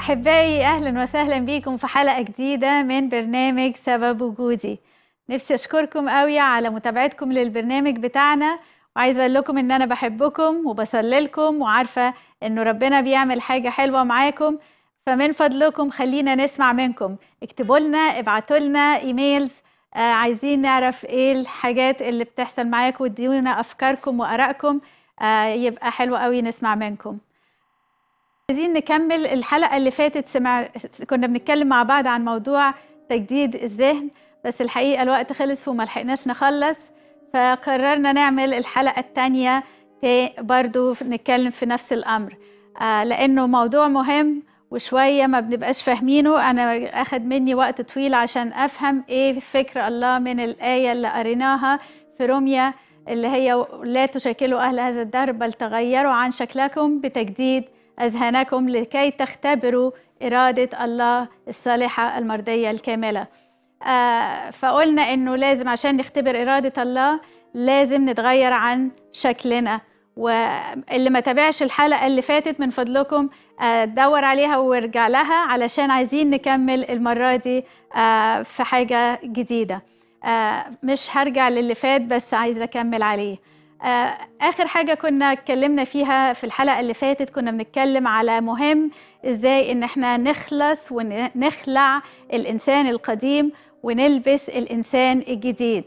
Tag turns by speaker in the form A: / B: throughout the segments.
A: أحبائي أهلا وسهلا بيكم في حلقة جديدة من برنامج سبب وجودي نفسي أشكركم قوي على متابعتكم للبرنامج بتاعنا وعايزة أقول لكم إن أنا بحبكم وبصلي لكم وعارفة إنه ربنا بيعمل حاجة حلوة معاكم فمن فضلكم خلينا نسمع منكم اكتبوا لنا ابعتوا لنا ايميلز آه عايزين نعرف ايه الحاجات اللي بتحصل معاكم واديونا افكاركم وارائكم آه يبقى حلو قوي نسمع منكم عايزين نكمل الحلقة اللي فاتت سمع كنا بنتكلم مع بعض عن موضوع تجديد الذهن بس الحقيقة الوقت خلص وما لحقناش نخلص فقررنا نعمل الحلقة التانية برضو نتكلم في نفس الأمر آه لأنه موضوع مهم وشوية ما بنبقاش فاهمينه أنا أخد مني وقت طويل عشان أفهم إيه فكر الله من الآية اللي قريناها في روميا اللي هي لا تشكلوا أهل هذا الدهر بل تغيروا عن شكلكم بتجديد أذهانكم لكي تختبروا إرادة الله الصالحة المرضية الكاملة آه فقلنا إنه لازم عشان نختبر إرادة الله لازم نتغير عن شكلنا واللي ما تابعش الحلقة اللي فاتت من فضلكم دور عليها وارجع لها علشان عايزين نكمل المرة دي في حاجة جديدة مش هرجع للي فات بس عايزة أكمل عليه آخر حاجة كنا اتكلمنا فيها في الحلقة اللي فاتت كنا بنتكلم على مهم إزاي إن احنا نخلص ونخلع الإنسان القديم ونلبس الإنسان الجديد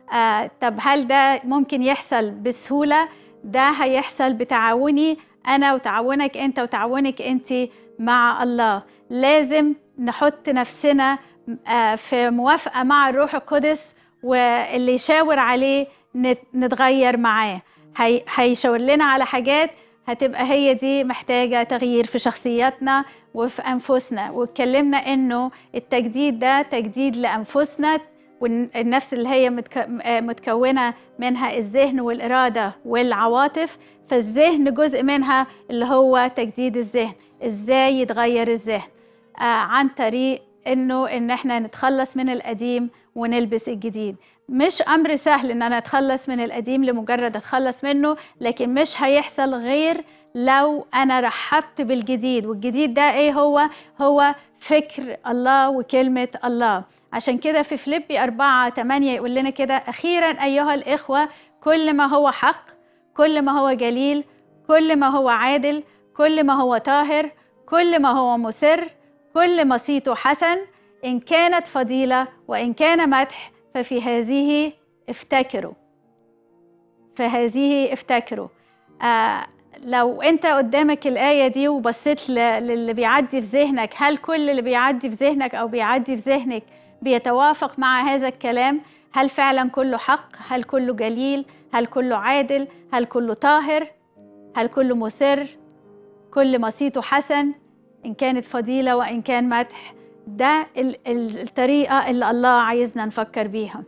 A: طب هل ده ممكن يحصل بسهولة؟ ده هيحصل بتعاوني أنا وتعاونك أنت وتعاونك أنت مع الله لازم نحط نفسنا في موافقة مع الروح القدس واللي يشاور عليه نتغير معاه هيشاور لنا على حاجات هتبقى هي دي محتاجة تغيير في شخصياتنا وفي أنفسنا واتكلمنا إنه التجديد ده تجديد لأنفسنا والنفس اللي هي متكونة منها الذهن والإرادة والعواطف فالذهن جزء منها اللي هو تجديد الذهن إزاي يتغير الذهن آه عن طريق إنه إن إحنا نتخلص من القديم ونلبس الجديد مش أمر سهل إن أنا أتخلص من القديم لمجرد أتخلص منه لكن مش هيحصل غير لو أنا رحبت بالجديد والجديد ده إيه هو؟ هو فكر الله وكلمة الله عشان كده في فيليبي 4 8 يقول لنا كده أخيرا أيها الإخوة كل ما هو حق كل ما هو جليل كل ما هو عادل كل ما هو طاهر كل ما هو مسر كل ما صيته حسن إن كانت فضيلة وإن كان مدح ففي هذه افتكروا فهذه افتكروا آه لو انت قدامك الآية دي وبصيت للي بيعدي في ذهنك هل كل اللي بيعدي في ذهنك أو بيعدي في ذهنك بيتوافق مع هذا الكلام هل فعلا كله حق هل كله جليل هل كله عادل هل كله طاهر هل كله مسر كل مصيته حسن إن كانت فضيلة وإن كان مدح ده الطريقة اللي الله عايزنا نفكر بيها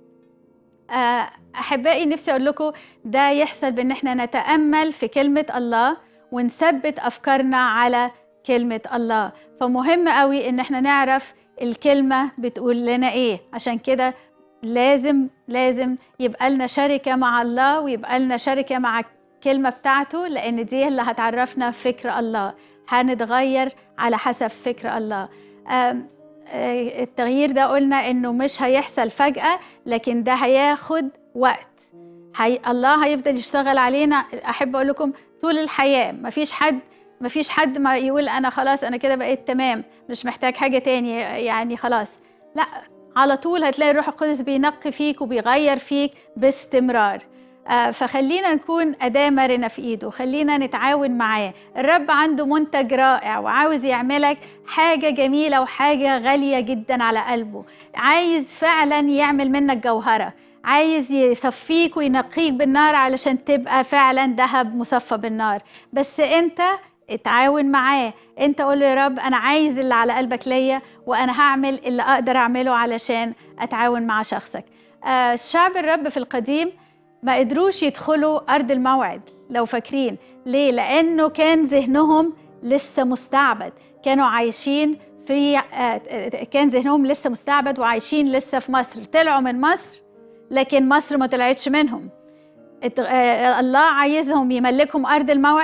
A: أحبائي نفسي أقول لكم ده يحصل بإن احنا نتأمل في كلمة الله ونثبت أفكارنا على كلمة الله فمهم قوي إن احنا نعرف الكلمة بتقول لنا إيه عشان كده لازم لازم يبقى لنا شركة مع الله ويبقى لنا شركة مع الكلمة بتاعته لأن دي اللي هتعرفنا فكر الله هنتغير على حسب فكر الله التغيير ده قلنا إنه مش هيحصل فجأة لكن ده هياخد وقت هي الله هيفضل يشتغل علينا أحب أقول لكم طول الحياة مفيش حد ما فيش حد ما يقول انا خلاص انا كده بقيت تمام مش محتاج حاجه تاني يعني خلاص لا على طول هتلاقي الروح القدس بينقي فيك وبيغير فيك باستمرار آه فخلينا نكون أداة مرنة في إيده خلينا نتعاون معاه الرب عنده منتج رائع وعاوز يعملك حاجة جميلة وحاجة غالية جدا على قلبه عايز فعلا يعمل منك جوهرة عايز يصفيك وينقيك بالنار علشان تبقى فعلا ذهب مصفى بالنار بس انت اتعاون معاه انت قول له يا رب انا عايز اللي على قلبك ليا وانا هعمل اللي اقدر اعمله علشان اتعاون مع شخصك آه شعب الرب في القديم ما قدروش يدخلوا ارض الموعد لو فاكرين ليه لانه كان ذهنهم لسه مستعبد كانوا عايشين في آه كان ذهنهم لسه مستعبد وعايشين لسه في مصر طلعوا من مصر لكن مصر ما طلعتش منهم الله عايزهم يملكهم ارض الموعد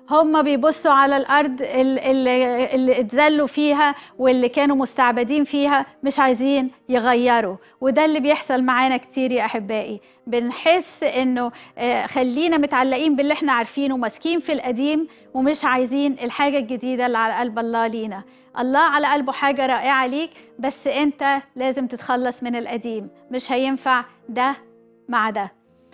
A: هم بيبصوا على الارض اللي, اللي اتذلوا فيها واللي كانوا مستعبدين فيها مش عايزين يغيروا وده اللي بيحصل معانا كتير يا احبائي بنحس انه آه، خلينا متعلقين باللي احنا عارفينه وماسكين في القديم ومش عايزين الحاجه الجديده اللي على قلب الله لينا الله على قلبه حاجه رائعه ليك بس انت لازم تتخلص من القديم مش هينفع ده مع ده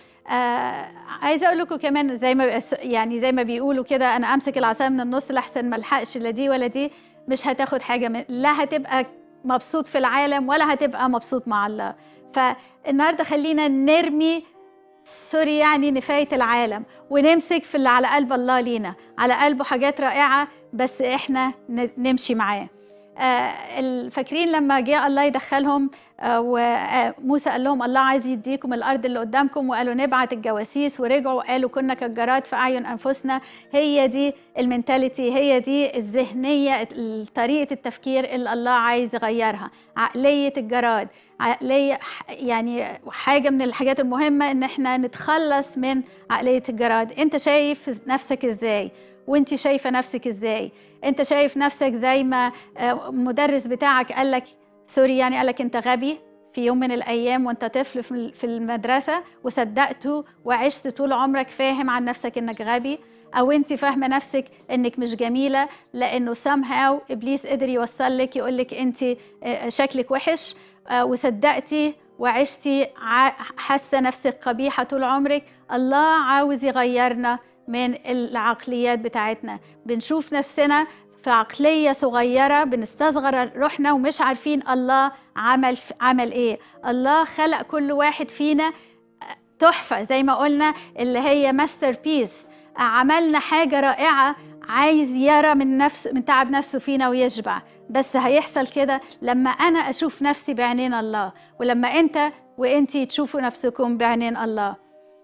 A: آه عايزه اقول لكم كمان زي ما يعني زي ما بيقولوا كده انا امسك العصايه من النص لحسن ما الحقش لا دي ولا دي مش هتاخد حاجه من لا هتبقى مبسوط في العالم ولا هتبقى مبسوط مع الله فالنهارده خلينا نرمي سوري يعني نفاية العالم ونمسك في اللي على قلب الله لينا على قلبه حاجات رائعة بس احنا نمشي معاه آه، فاكرين لما جاء الله يدخلهم آه، وموسى قال لهم الله عايز يديكم الارض اللي قدامكم وقالوا نبعت الجواسيس ورجعوا وقالوا كنا كالجراد في اعين انفسنا هي دي المنتاليتي هي دي الذهنيه طريقه التفكير اللي الله عايز يغيرها عقليه الجراد عقليه يعني حاجه من الحاجات المهمه ان احنا نتخلص من عقليه الجراد انت شايف نفسك ازاي وانت شايفه نفسك ازاي انت شايف نفسك زي ما آه، مدرس بتاعك قال لك سوري يعني قال لك انت غبي في يوم من الايام وانت طفل في المدرسه وصدقته وعشت طول عمرك فاهم عن نفسك انك غبي او انت فاهمه نفسك انك مش جميله لانه somehow ابليس قدر يوصل لك يقول لك انت آه، شكلك وحش آه، وصدقتي وعشتي حاسه نفسك قبيحه طول عمرك الله عاوز يغيرنا من العقليات بتاعتنا بنشوف نفسنا في عقلية صغيرة بنستصغر روحنا ومش عارفين الله عمل عمل ايه الله خلق كل واحد فينا تحفة زي ما قلنا اللي هي ماستر بيس عملنا حاجة رائعة عايز يرى من نفس من تعب نفسه فينا ويشبع بس هيحصل كده لما انا اشوف نفسي بعينين الله ولما انت وانتي تشوفوا نفسكم بعينين الله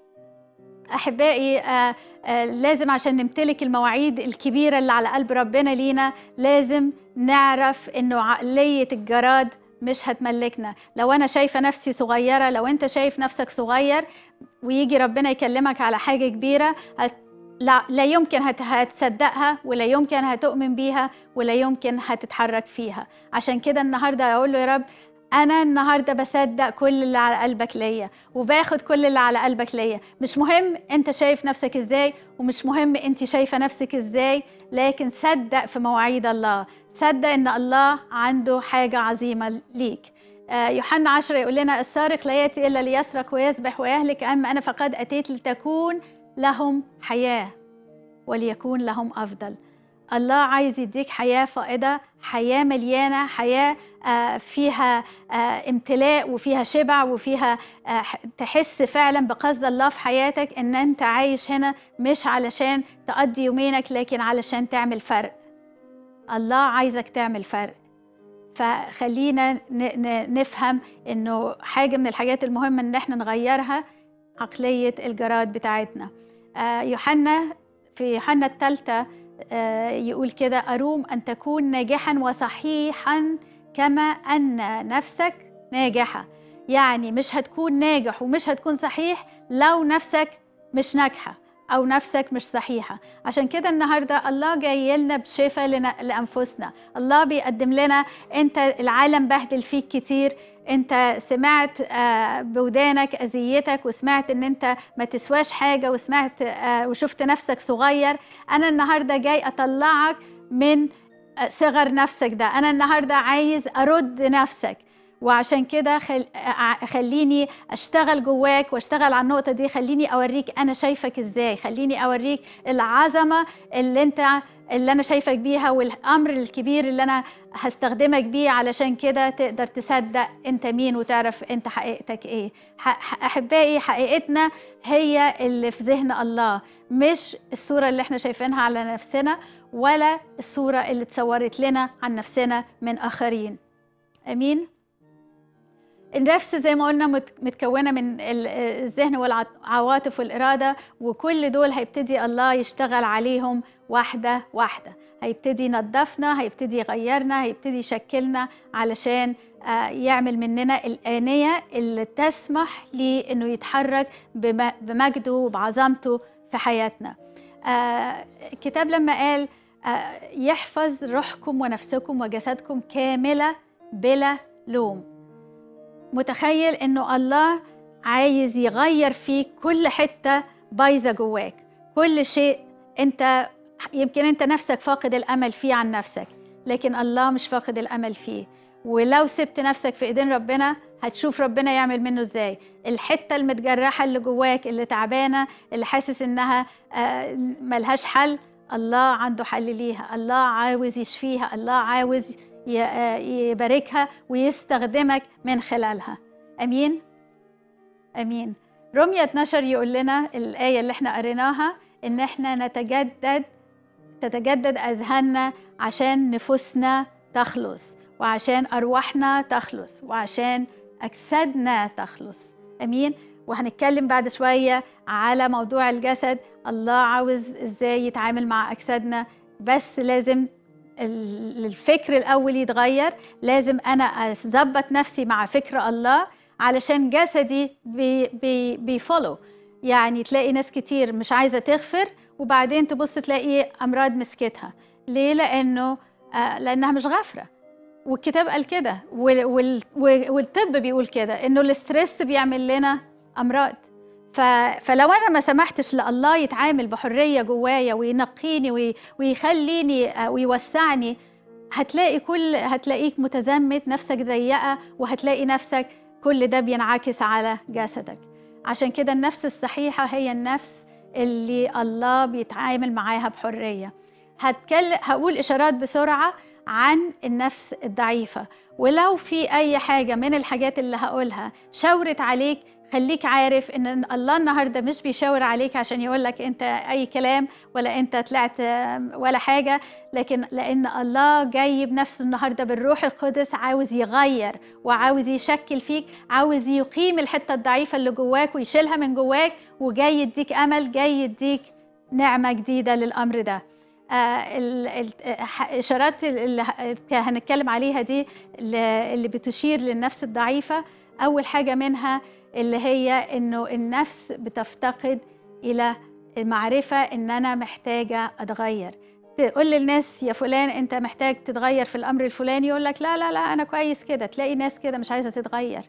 A: احبائي آه آه لازم عشان نمتلك المواعيد الكبيره اللي على قلب ربنا لينا لازم نعرف انه عقليه الجراد مش هتملكنا لو انا شايفه نفسي صغيره لو انت شايف نفسك صغير ويجي ربنا يكلمك على حاجه كبيره هت... لا, لا يمكن هت... هتصدقها ولا يمكن هتؤمن بيها ولا يمكن هتتحرك فيها عشان كده النهارده اقول له يا رب انا النهارده بصدق كل اللي على قلبك ليا وباخد كل اللي على قلبك ليا مش مهم انت شايف نفسك ازاي ومش مهم انت شايفه نفسك ازاي لكن صدق في مواعيد الله صدق ان الله عنده حاجه عظيمه ليك آه، يوحنا عشرة يقول لنا السارق لا يأتي إلا ليسرق ويذبح ويهلك أما أنا فقد أتيت لتكون لهم حياة وليكون لهم أفضل الله عايز يديك حياة فائضة حياة مليانة حياة آه، فيها آه، امتلاء وفيها شبع وفيها آه، تحس فعلا بقصد الله في حياتك ان انت عايش هنا مش علشان تقضي يومينك لكن علشان تعمل فرق الله عايزك تعمل فرق فخلينا نفهم انه حاجه من الحاجات المهمه ان احنا نغيرها عقليه الجراد بتاعتنا يوحنا في يوحنا الثالثه يقول كده أروم أن تكون ناجحا وصحيحا كما أن نفسك ناجحة يعني مش هتكون ناجح ومش هتكون صحيح لو نفسك مش ناجحة أو نفسك مش صحيحة عشان كده النهاردة الله جاي لنا بشفاء لأنفسنا الله بيقدم لنا أنت العالم بهدل فيك كتير انت سمعت آه، بودانك اذيتك وسمعت ان انت ما تسواش حاجه وسمعت آه، وشفت نفسك صغير انا النهارده جاي اطلعك من آه، صغر نفسك ده انا النهارده عايز ارد نفسك وعشان كده خل... خليني اشتغل جواك واشتغل على النقطه دي خليني اوريك انا شايفك ازاي خليني اوريك العظمه اللي انت اللي انا شايفك بيها والامر الكبير اللي انا هستخدمك بيه علشان كده تقدر تصدق انت مين وتعرف انت حقيقتك ايه احبائي حقيقتنا هي اللي في ذهن الله مش الصوره اللي احنا شايفينها على نفسنا ولا الصوره اللي اتصورت لنا عن نفسنا من اخرين امين النفس زي ما قلنا متكونة من الذهن والعواطف والإرادة وكل دول هيبتدي الله يشتغل عليهم واحدة واحدة هيبتدي ينظفنا هيبتدي يغيرنا هيبتدي يشكلنا علشان آه، يعمل مننا الآنية اللي تسمح لي إنه يتحرك بمجده وبعظمته في حياتنا آه الكتاب لما قال آه يحفظ روحكم ونفسكم وجسدكم كاملة بلا لوم متخيل انه الله عايز يغير فيك كل حتة بايظة جواك كل شيء انت يمكن انت نفسك فاقد الامل فيه عن نفسك لكن الله مش فاقد الامل فيه ولو سبت نفسك في ايدين ربنا هتشوف ربنا يعمل منه ازاي الحته المتجرحه اللي جواك اللي تعبانه اللي حاسس انها ملهاش حل الله عنده حل ليها الله عاوز يشفيها الله عاوز يباركها ويستخدمك من خلالها امين امين رمية 12 يقول لنا الآية اللي احنا قريناها إن احنا نتجدد تتجدد أذهاننا عشان نفوسنا تخلص وعشان أرواحنا تخلص وعشان أجسادنا تخلص أمين وهنتكلم بعد شوية على موضوع الجسد الله عاوز إزاي يتعامل مع أجسادنا بس لازم الفكر الأول يتغير لازم أنا أظبط نفسي مع فكر الله علشان جسدي بي بي بيفولو يعني تلاقي ناس كتير مش عايزة تغفر وبعدين تبص تلاقي أمراض مسكتها ليه؟ لأنه آه لأنها مش غافرة والكتاب قال كده والطب بيقول كده إنه الاسترس بيعمل لنا أمراض فلو أنا ما سمحتش لله يتعامل بحرية جوايا وينقيني ويخليني ويوسعني هتلاقي كل هتلاقيك متزمت نفسك ضيقة وهتلاقي نفسك كل ده بينعكس على جسدك عشان كده النفس الصحيحة هي النفس اللي الله بيتعامل معاها بحرية هتكلم هقول إشارات بسرعة عن النفس الضعيفة ولو في أي حاجة من الحاجات اللي هقولها شاورت عليك خليك عارف ان الله النهارده مش بيشاور عليك عشان يقول لك انت اي كلام ولا انت طلعت ولا حاجه لكن لان الله جاي بنفسه النهارده بالروح القدس عاوز يغير وعاوز يشكل فيك عاوز يقيم الحته الضعيفه اللي جواك ويشيلها من جواك وجاي يديك امل جاي يديك نعمه جديده للامر ده الاشارات اللي هنتكلم عليها دي اللي بتشير للنفس الضعيفه اول حاجه منها اللي هي انه النفس بتفتقد الى المعرفه ان انا محتاجه اتغير تقول للناس يا فلان انت محتاج تتغير في الامر الفلاني يقول لك لا لا لا انا كويس كده تلاقي ناس كده مش عايزه تتغير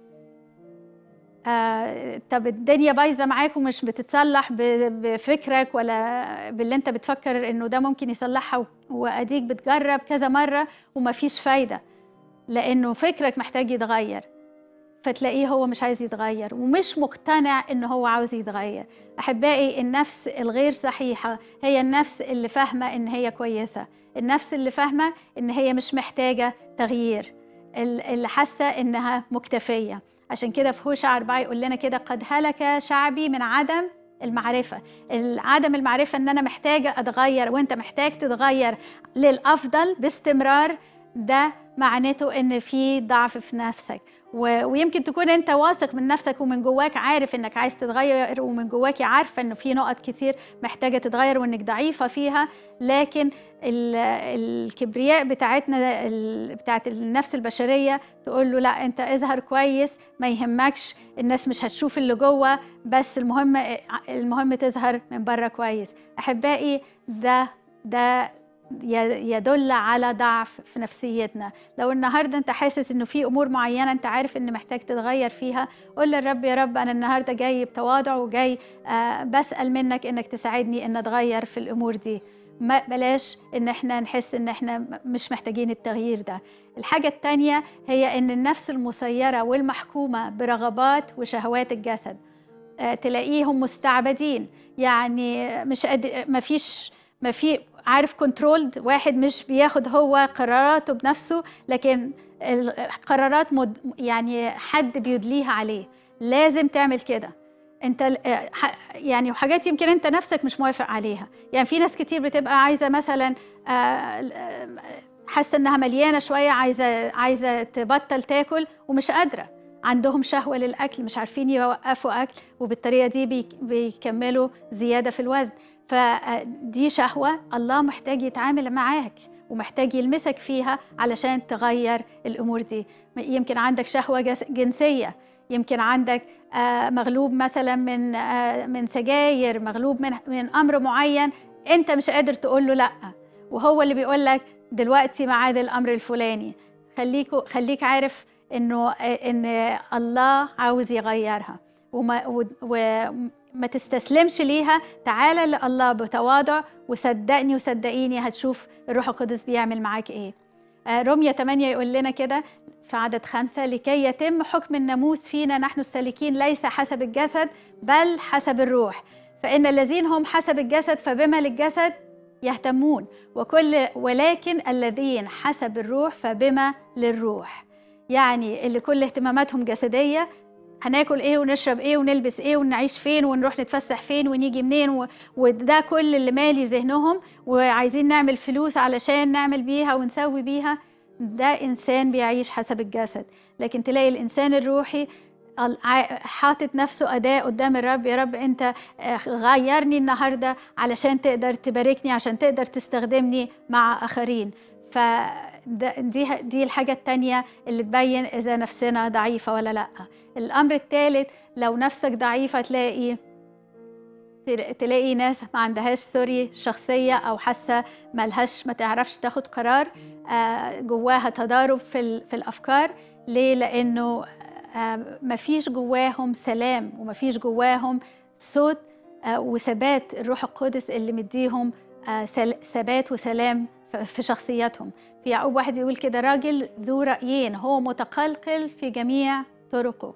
A: آه طب الدنيا بايظه معاك ومش بتتصلح بفكرك ولا باللي انت بتفكر انه ده ممكن يصلحها واديك بتجرب كذا مره ومفيش فايده لانه فكرك محتاج يتغير فتلاقيه هو مش عايز يتغير ومش مقتنع ان هو عاوز يتغير احبائي النفس الغير صحيحه هي النفس اللي فاهمه ان هي كويسه النفس اللي فاهمه ان هي مش محتاجه تغيير اللي حاسه انها مكتفيه عشان كده في هوشع أربعة يقول لنا كده قد هلك شعبي من عدم المعرفة عدم المعرفة ان انا محتاجة اتغير وانت محتاج تتغير للافضل باستمرار ده معناته ان في ضعف في نفسك ويمكن تكون انت واثق من نفسك ومن جواك عارف انك عايز تتغير ومن جواك عارفه انه في نقط كتير محتاجه تتغير وانك ضعيفه فيها لكن الكبرياء بتاعتنا بتاعت النفس البشريه تقول له لا انت اظهر كويس ما يهمكش الناس مش هتشوف اللي جوه بس المهم المهم تظهر من بره كويس احبائي ده ده يدل على ضعف في نفسيتنا لو النهارده انت حاسس انه في امور معينه انت عارف ان محتاج تتغير فيها قول للرب يا رب انا النهارده جاي بتواضع وجاي آه بسال منك انك تساعدني ان اتغير في الامور دي ما بلاش ان احنا نحس ان احنا مش محتاجين التغيير ده الحاجة التانية هي ان النفس المسيرة والمحكومة برغبات وشهوات الجسد آه تلاقيهم مستعبدين يعني مش قد ما فيش ما في عارف كنترولد واحد مش بياخد هو قراراته بنفسه لكن القرارات مد يعني حد بيدليها عليه لازم تعمل كده انت يعني وحاجات يمكن انت نفسك مش موافق عليها يعني في ناس كتير بتبقى عايزه مثلا حاسه انها مليانه شويه عايزه عايزه تبطل تاكل ومش قادره عندهم شهوه للاكل مش عارفين يوقفوا اكل وبالطريقه دي بيكملوا زياده في الوزن فدي شهوة الله محتاج يتعامل معاك ومحتاج يلمسك فيها علشان تغير الأمور دي يمكن عندك شهوة جنسية يمكن عندك آه، مغلوب مثلا من آه، من سجاير مغلوب من من امر معين انت مش قادر تقول له لا وهو اللي بيقول لك دلوقتي ميعاد الامر الفلاني خليكوا خليك عارف انه ان الله عاوز يغيرها وما وما تستسلمش ليها تعالى لله بتواضع وصدقني وصدقيني هتشوف الروح القدس بيعمل معاك ايه آه، رمية 8 يقول لنا كده في عدد خمسة لكي يتم حكم الناموس فينا نحن السالكين ليس حسب الجسد بل حسب الروح فإن الذين هم حسب الجسد فبما للجسد يهتمون وكل ولكن الذين حسب الروح فبما للروح يعني اللي كل اهتماماتهم جسدية هناكل ايه ونشرب ايه ونلبس ايه ونعيش فين ونروح نتفسح فين ونيجي منين و... وده كل اللي مالي ذهنهم وعايزين نعمل فلوس علشان نعمل بيها ونسوي بيها ده انسان بيعيش حسب الجسد لكن تلاقي الانسان الروحي حاطط نفسه أداة قدام الرب يا رب أنت آه، غيرني النهاردة علشان تقدر تباركني عشان تقدر تستخدمني مع آخرين ف دي دي الحاجة التانية اللي تبين إذا نفسنا ضعيفة ولا لأ الأمر الثالث لو نفسك ضعيفة تلاقي تلاقي ناس ما عندهاش سوري شخصية أو حاسة ملهاش ما تعرفش تاخد قرار آه، جواها تضارب في, في الأفكار ليه؟ لأنه آه، ما فيش جواهم سلام وما فيش جواهم صوت آه، وثبات الروح القدس اللي مديهم ثبات وسلام في شخصياتهم في يعقوب واحد يقول كده راجل ذو رأيين هو متقلقل في جميع طرقه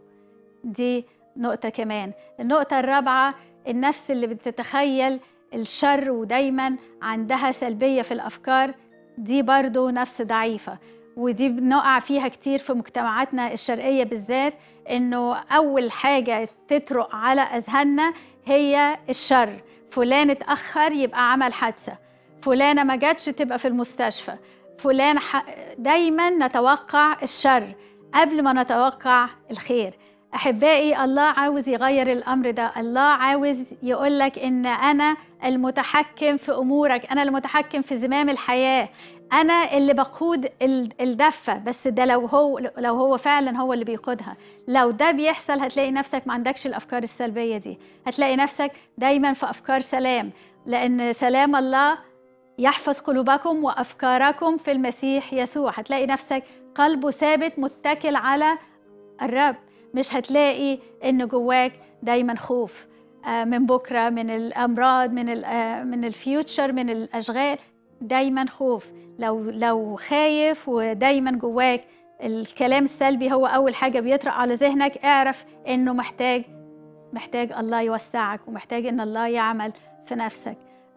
A: دي نقطة كمان النقطة الرابعة النفس اللي بتتخيل الشر ودايما عندها سلبية في الأفكار دي برضو نفس ضعيفة ودي بنقع فيها كتير في مجتمعاتنا الشرقية بالذات إنه أول حاجة تطرق على أذهاننا هي الشر فلان اتأخر يبقى عمل حادثة فلانة ما جاتش تبقى في المستشفى فلان دايما نتوقع الشر قبل ما نتوقع الخير احبائي الله عاوز يغير الامر ده الله عاوز يقول لك ان انا المتحكم في امورك انا المتحكم في زمام الحياه انا اللي بقود الدفه بس ده لو هو لو هو فعلا هو اللي بيقودها لو ده بيحصل هتلاقي نفسك ما عندكش الافكار السلبيه دي هتلاقي نفسك دايما في افكار سلام لان سلام الله يحفظ قلوبكم وافكاركم في المسيح يسوع هتلاقي نفسك قلبه ثابت متكل على الرب مش هتلاقي ان جواك دايما خوف آه، من بكره من الامراض من آه، من الفيوتشر من الاشغال دايما خوف لو لو خايف ودايما جواك الكلام السلبي هو اول حاجه بيطرق على ذهنك اعرف انه محتاج محتاج الله يوسعك ومحتاج ان الله يعمل في نفسك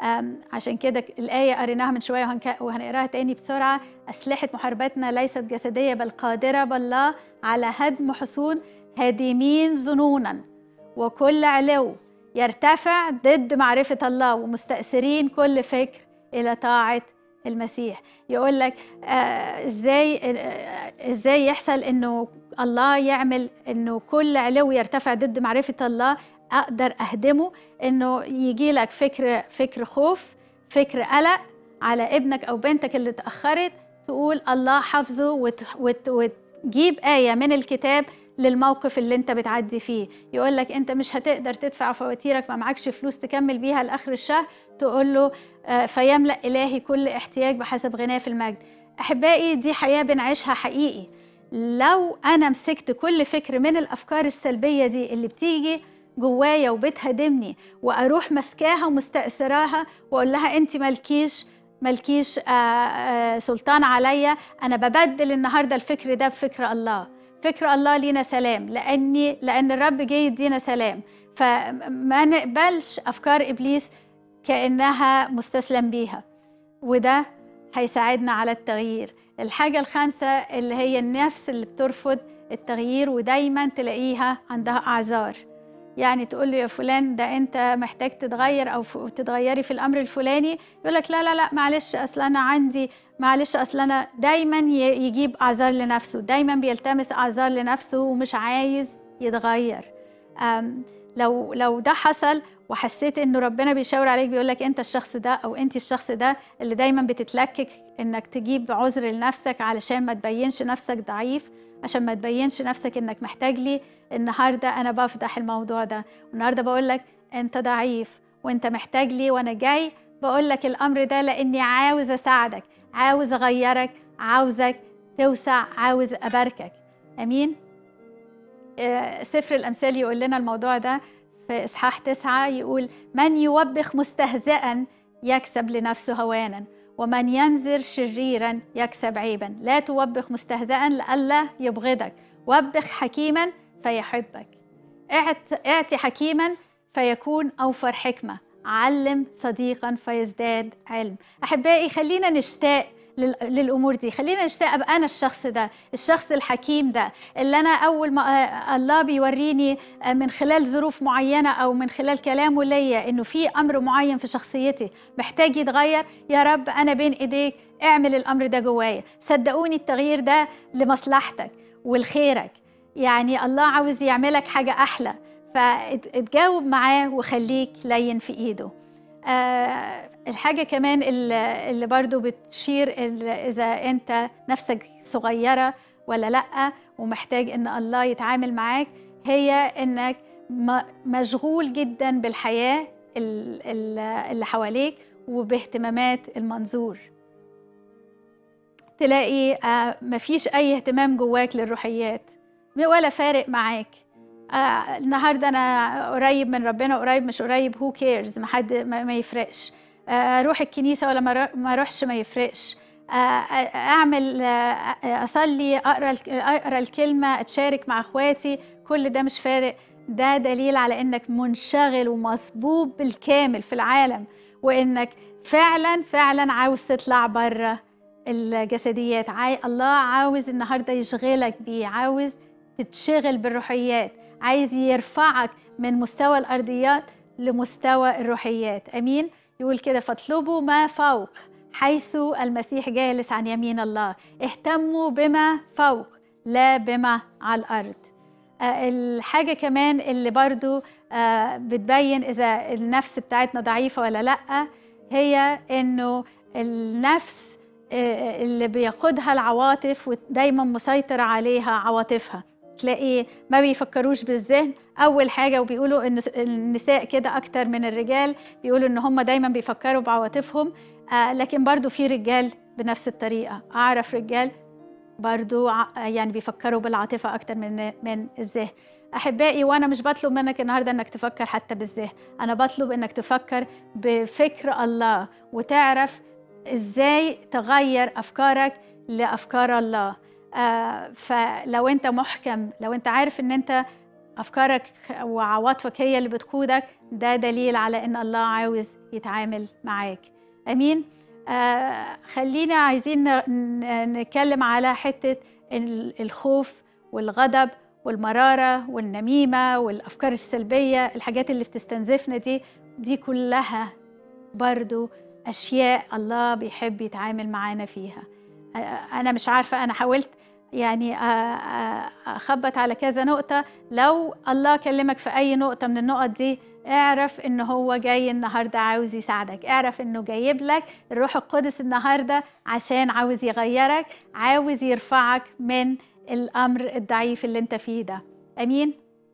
A: عشان كده الآية قريناها من شوية وهنقراها تاني بسرعة أسلحة محاربتنا ليست جسدية بل قادرة بالله على هدم حصون هادمين ظنونا وكل علو يرتفع ضد معرفة الله ومستأثرين كل فكر إلى طاعة المسيح يقول لك آه ازاي آه ازاي يحصل انه الله يعمل انه كل علو يرتفع ضد معرفه الله اقدر اهدمه انه يجي لك فكر فكر خوف فكر قلق على ابنك او بنتك اللي اتاخرت تقول الله حافظه وت وت وتجيب ايه من الكتاب للموقف اللي انت بتعدي فيه يقول لك انت مش هتقدر تدفع فواتيرك ما معكش فلوس تكمل بيها لاخر الشهر تقول له آه، فيملا الهي كل احتياج بحسب غناه في المجد احبائي دي حياه بنعيشها حقيقي لو انا مسكت كل فكر من الافكار السلبيه دي اللي بتيجي جوايا وبتهدمني واروح مسكاها ومستأثراها واقول لها انت مالكيش مالكيش آه، آه، سلطان عليا انا ببدل النهارده الفكر ده بفكر الله فكر الله لينا سلام لاني لان الرب جاي يدينا سلام فما نقبلش افكار ابليس كانها مستسلم بيها وده هيساعدنا على التغيير الحاجه الخامسه اللي هي النفس اللي بترفض التغيير ودايما تلاقيها عندها اعذار يعني تقول له يا فلان ده انت محتاج تتغير او تتغيري في الامر الفلاني يقول لك لا لا لا معلش اصل انا عندي معلش اصل انا دايما يجيب اعذار لنفسه دايما بيلتمس اعذار لنفسه ومش عايز يتغير لو لو ده حصل وحسيت انه ربنا بيشاور عليك بيقول لك انت الشخص ده او انت الشخص ده اللي دايما بتتلكك انك تجيب عذر لنفسك علشان ما تبينش نفسك ضعيف عشان ما تبينش نفسك انك محتاج لي النهارده انا بفضح الموضوع ده والنهارده بقول لك انت ضعيف وانت محتاج لي وانا جاي بقول لك الامر ده لاني عاوز اساعدك عاوز اغيرك عاوزك توسع عاوز اباركك امين آه، سفر الامثال يقول لنا الموضوع ده في اصحاح تسعة يقول من يوبخ مستهزئا يكسب لنفسه هوانا ومن ينذر شريرا يكسب عيبا لا توبخ مستهزئا لئلا يبغضك وبخ حكيما فيحبك اعطي حكيما فيكون اوفر حكمه علم صديقا فيزداد علم احبائي خلينا نشتاق للامور دي خلينا نشتاق ابقى انا الشخص ده الشخص الحكيم ده اللي انا اول ما آه، الله بيوريني آه، من خلال ظروف معينه او من خلال كلامه ليا انه في امر معين في شخصيتي محتاج يتغير يا رب انا بين ايديك اعمل الامر ده جوايا صدقوني التغيير ده لمصلحتك ولخيرك يعني الله عاوز يعملك حاجه احلى فاتجاوب معاه وخليك لين في ايده آه الحاجة كمان اللي برضو بتشير إذا أنت نفسك صغيرة ولا لأ ومحتاج إن الله يتعامل معاك هي إنك مشغول جدا بالحياة اللي حواليك وباهتمامات المنظور تلاقي آه، مفيش أي اهتمام جواك للروحيات ولا فارق معاك آه النهارده انا قريب من ربنا قريب مش قريب هو كيرز ما حد ما يفرقش آه اروح الكنيسه ولا ما اروحش ما يفرقش آه اعمل آه اصلي اقرا اقرا الكلمه اتشارك مع اخواتي كل ده مش فارق ده دليل على انك منشغل ومصبوب بالكامل في العالم وانك فعلا فعلا عاوز تطلع بره الجسديات عاي... الله عاوز النهارده يشغلك بيه عاوز تتشغل بالروحيات عايز يرفعك من مستوى الارضيات لمستوى الروحيات امين يقول كده فاطلبوا ما فوق حيث المسيح جالس عن يمين الله اهتموا بما فوق لا بما على الارض آه الحاجه كمان اللي برضو آه بتبين اذا النفس بتاعتنا ضعيفه ولا لا هي انه النفس آه اللي بياخدها العواطف ودايما مسيطر عليها عواطفها تلاقي ما بيفكروش بالذهن اول حاجه وبيقولوا ان النساء كده اكتر من الرجال بيقولوا ان هم دايما بيفكروا بعواطفهم آه لكن برضو في رجال بنفس الطريقه اعرف رجال برضو يعني بيفكروا بالعاطفه اكتر من من الذهن احبائي وانا مش بطلب منك النهارده انك تفكر حتى بالذهن انا بطلب انك تفكر بفكر الله وتعرف ازاي تغير افكارك لافكار الله آه فلو انت محكم لو انت عارف ان انت افكارك وعواطفك هي اللي بتقودك ده دليل على ان الله عاوز يتعامل معاك امين آه خلينا عايزين نتكلم على حته الخوف والغضب والمراره والنميمه والافكار السلبيه الحاجات اللي بتستنزفنا دي دي كلها برضو اشياء الله بيحب يتعامل معانا فيها آه، انا مش عارفه انا حاولت يعني اخبط على كذا نقطة لو الله كلمك في أي نقطة من النقط دي اعرف ان هو جاي النهارده عاوز يساعدك اعرف انه جايب لك الروح القدس النهارده عشان عاوز يغيرك عاوز يرفعك من الامر الضعيف اللي انت فيه ده امين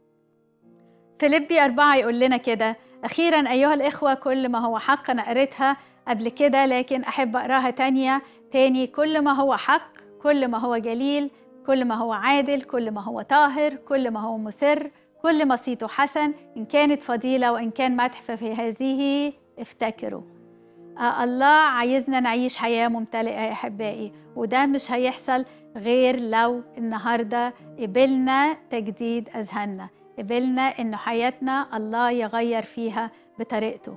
A: فيليبي أربعة يقول لنا كده أخيرا أيها الإخوة كل ما هو حق أنا قريتها قبل كده لكن أحب أقراها تانية تاني كل ما هو حق كل ما هو جليل كل ما هو عادل كل ما هو طاهر كل ما هو مسر كل ما صيته حسن إن كانت فضيلة وإن كان مدح ففي هذه افتكروا آه الله عايزنا نعيش حياة ممتلئة يا أحبائي وده مش هيحصل غير لو النهاردة قبلنا تجديد أذهاننا قبلنا إن حياتنا الله يغير فيها بطريقته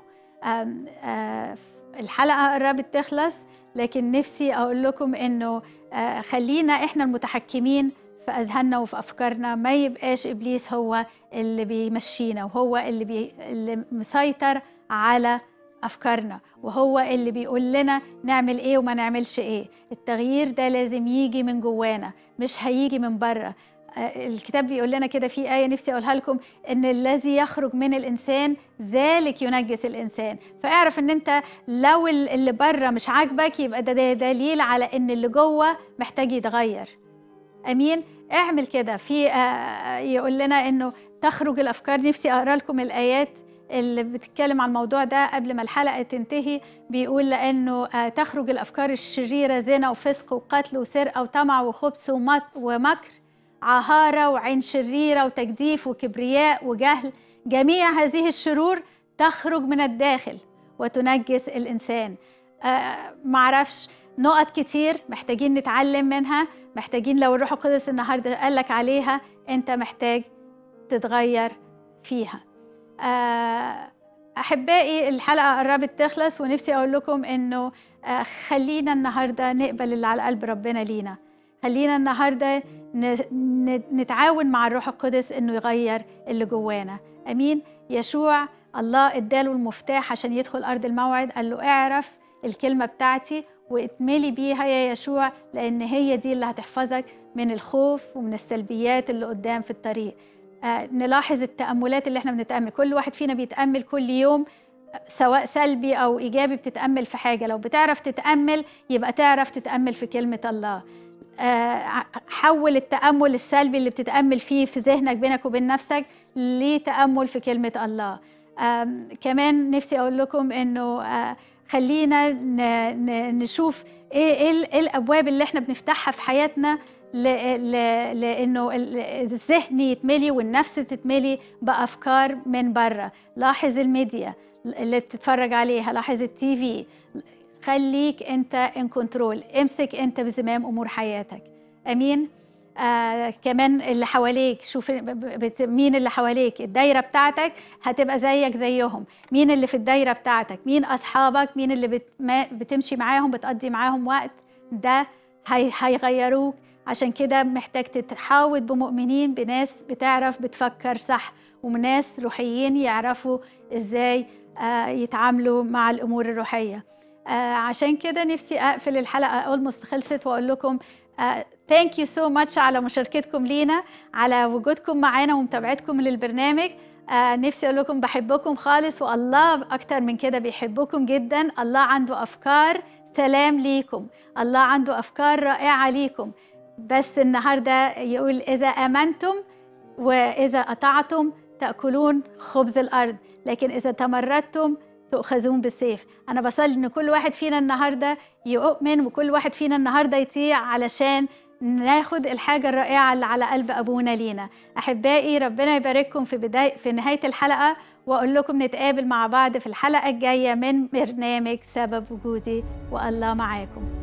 A: آه الحلقة قربت تخلص لكن نفسي أقول لكم إنه آه، خلينا إحنا المتحكمين في أذهاننا وفي أفكارنا ما يبقاش إبليس هو اللي بيمشينا وهو اللي, بي... اللي مسيطر على أفكارنا وهو اللي بيقول لنا نعمل إيه وما نعملش إيه التغيير ده لازم يجي من جوانا مش هيجي من بره الكتاب بيقول لنا كده في آية نفسي أقولها لكم إن الذي يخرج من الإنسان ذلك ينجس الإنسان فاعرف إن أنت لو اللي بره مش عاجبك يبقى ده دليل على إن اللي جوه محتاج يتغير أمين اعمل كده في يقول لنا إنه تخرج الأفكار نفسي أقرأ لكم الآيات اللي بتتكلم عن الموضوع ده قبل ما الحلقة تنتهي بيقول لأنه تخرج الأفكار الشريرة زنا وفسق وقتل وسرقة وطمع وخبث ومكر عهارة وعين شريرة وتجديف وكبرياء وجهل جميع هذه الشرور تخرج من الداخل وتنجس الإنسان آه معرفش نقط كتير محتاجين نتعلم منها محتاجين لو الروح القدس النهارده قال لك عليها انت محتاج تتغير فيها آه احبائي الحلقه قربت تخلص ونفسي اقول لكم انه آه خلينا النهارده نقبل اللي على قلب ربنا لينا خلينا النهارده نتعاون مع الروح القدس انه يغير اللي جوانا امين يشوع الله اداله المفتاح عشان يدخل ارض الموعد قال له اعرف الكلمه بتاعتي واتملي بيها يا يشوع لان هي دي اللي هتحفظك من الخوف ومن السلبيات اللي قدام في الطريق آه نلاحظ التاملات اللي احنا بنتامل كل واحد فينا بيتامل كل يوم سواء سلبي او ايجابي بتتامل في حاجه لو بتعرف تتامل يبقى تعرف تتامل في كلمه الله حول التأمل السلبي اللي بتتأمل فيه في ذهنك بينك وبين نفسك لتأمل في كلمة الله كمان نفسي أقول لكم إنه خلينا نشوف إيه, إيه الأبواب اللي إحنا بنفتحها في حياتنا لانه الذهن يتملي والنفس تتملي بافكار من بره لاحظ الميديا اللي بتتفرج عليها لاحظ التي في خليك انت ان كنترول امسك انت بزمام امور حياتك امين آه كمان اللي حواليك شوف مين اللي حواليك الدايره بتاعتك هتبقى زيك زيهم مين اللي في الدايره بتاعتك مين اصحابك مين اللي بت... بتمشي معاهم بتقضي معاهم وقت ده هي... هيغيروك عشان كده محتاج تتحاوط بمؤمنين بناس بتعرف بتفكر صح وناس روحيين يعرفوا ازاي آه يتعاملوا مع الامور الروحيه آه عشان كده نفسي اقفل الحلقه اولموست خلصت واقول لكم ثانك يو سو ماتش على مشاركتكم لينا على وجودكم معانا ومتابعتكم للبرنامج آه نفسي اقول لكم بحبكم خالص والله اكتر من كده بيحبكم جدا الله عنده افكار سلام ليكم الله عنده افكار رائعه ليكم بس النهارده يقول اذا امنتم واذا اطعتم تاكلون خبز الارض لكن اذا تمردتم تؤخذون بالسيف انا بصلي ان كل واحد فينا النهارده يؤمن وكل واحد فينا النهارده يطيع علشان ناخد الحاجة الرائعة اللي على قلب أبونا لينا أحبائي ربنا يبارككم في بداية في نهاية الحلقة وأقول لكم نتقابل مع بعض في الحلقة الجاية من برنامج سبب وجودي والله معاكم